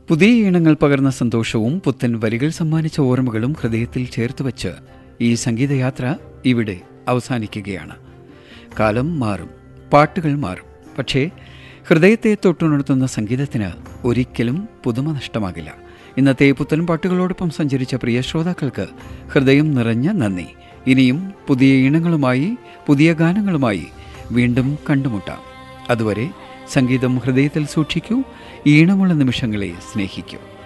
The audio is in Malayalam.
പുതിയ ഈണങ്ങൾ പകർന്ന സന്തോഷവും പുത്തൻ വരികൾ സമ്മാനിച്ച ഓർമ്മകളും ഹൃദയത്തിൽ ചേർത്ത് വച്ച് ഈ സംഗീതയാത്ര ഇവിടെ അവസാനിക്കുകയാണ് കാലം മാറും പാട്ടുകൾ മാറും പക്ഷേ ഹൃദയത്തെ തൊട്ടുണർത്തുന്ന സംഗീതത്തിന് ഒരിക്കലും പുതുമ നഷ്ടമാകില്ല ഇന്നത്തെ പുത്തൻ പാട്ടുകളോടൊപ്പം സഞ്ചരിച്ച പ്രിയ ശ്രോതാക്കൾക്ക് ഹൃദയം നിറഞ്ഞ നന്ദി ഇനിയും പുതിയ ഈണങ്ങളുമായി പുതിയ ഗാനങ്ങളുമായി വീണ്ടും കണ്ടുമുട്ടാം അതുവരെ സംഗീതം ഹൃദയത്തിൽ സൂക്ഷിക്കൂ ഈണമുള്ള നിമിഷങ്ങളെ സ്നേഹിക്കൂ